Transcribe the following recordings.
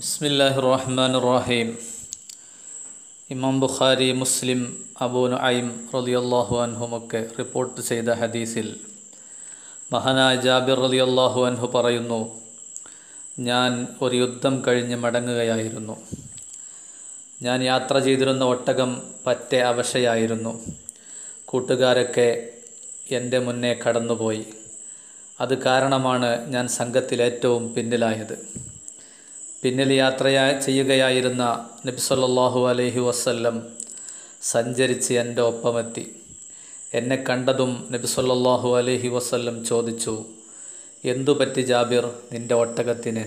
ബിസ്മില്ലാഹി റഹ്മാൻ റഹീം ഇമാം ബുഖാരി മുസ്ലിം അബൂ നുഐം റളിയല്ലാഹു അൻഹുമൊക്കെ റിപ്പോർട്ട് ചെയ്ത ഹദീസിൽ മഹാനായ ജാബിർ റളിയല്ലാഹു അൻഹു പറയുന്നു ഞാൻ ഒരു യുദ്ധം കഴിഞ്ഞ് മടങ്ങുകയായിരുന്നു ഞാൻ യാത്ര ചെയ്തിരുന്ന ഒട്ടകം പറ്റെ അവശയായിരുന്നു കൂട്ടുകാരൊക്കെ എൻ്റെ മുന്നേ കടന്നുപോയി അത് കാരണമാണ് ഞാൻ സംഘത്തിൽ ഏറ്റവും പിന്നിലായത് പിന്നിൽ യാത്ര ചെയ്യുകയായിരുന്ന നബി സല്ലല്ലാഹു അലൈഹി വസല്ലം സഞ്ചരിച്ച് എൻ്റെ ഒപ്പമെത്തി എന്നെ കണ്ടതും നബി സല്ലല്ലാഹു അലൈഹി വസല്ലം ചോദിച്ചു എന്തു പറ്റി ജാബിർ നിൻ്റെ ഒട്ടകത്തിന്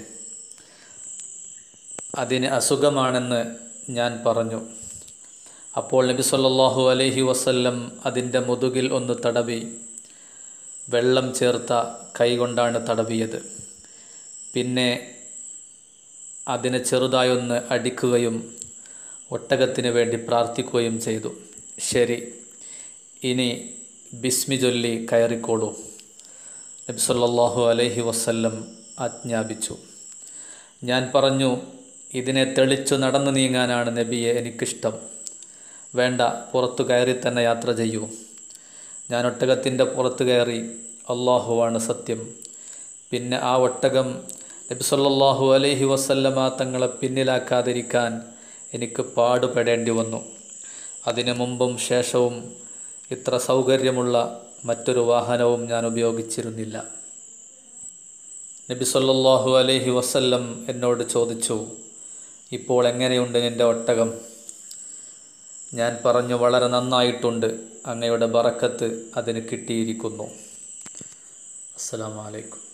അതിന് അസുഖമാണെന്ന് ഞാൻ പറഞ്ഞു അപ്പോൾ നബി സല്ലല്ലാഹു അലൈഹി വസല്ലം അതിൻ്റെ മുതുകിൽ ഒന്ന് തടവി വെള്ളം ചേർത്ത കൈകൊണ്ടാണ് തടവിയത് പിന്നെ അതിനെ ചെറുതായൊന്ന് അടിക്കുകയും ഒട്ടകത്തിന് വേണ്ടി പ്രാർത്ഥിക്കുകയും ചെയ്തു ശരി ഇനി ബിസ്മി ചൊല്ലി കയറിക്കോളൂ നബി സല്ലല്ലാഹു അലൈഹി വസല്ലം ആജ്ഞാപിച്ചു ഞാൻ പറഞ്ഞു ഇതിനെ തെളിച്ചു നടന്നു നീങ്ങാനാണ് നബിയെ എനിക്കിഷ്ടം വേണ്ട പുറത്തു കയറി തന്നെ യാത്ര ചെയ്യൂ ഞാൻ ഒട്ടകത്തിൻ്റെ പുറത്ത് കയറി അള്ളാഹുവാണ് സത്യം പിന്നെ ആ ഒട്ടകം നബി സല്ലല്ലാഹു അലൈഹി വസല്ലമ തങ്ങളെ പിന്നിലാക്കാതിരിക്കാൻ എനിക്ക് പാടുപെടേണ്ടി വന്നു അതിനു മുമ്പും ശേഷവും ഇത്ര സൗകര്യമുള്ള മറ്റൊരു വാഹനവും ഞാൻ ഉപയോഗിച്ചിരുന്നില്ല നബി സല്ലല്ലാഹു അലൈഹി വസല്ലം എന്നോട് ചോദിച്ചു ഇപ്പോൾ എങ്ങനെയുണ്ട് നിൻ്റെ ഒട്ടകം ഞാൻ പറഞ്ഞു വളരെ നന്നായിട്ടുണ്ട് അങ്ങയുടെ ബറക്കത്ത് അതിന് കിട്ടിയിരിക്കുന്നു അസ്സലാമു അലൈക്കും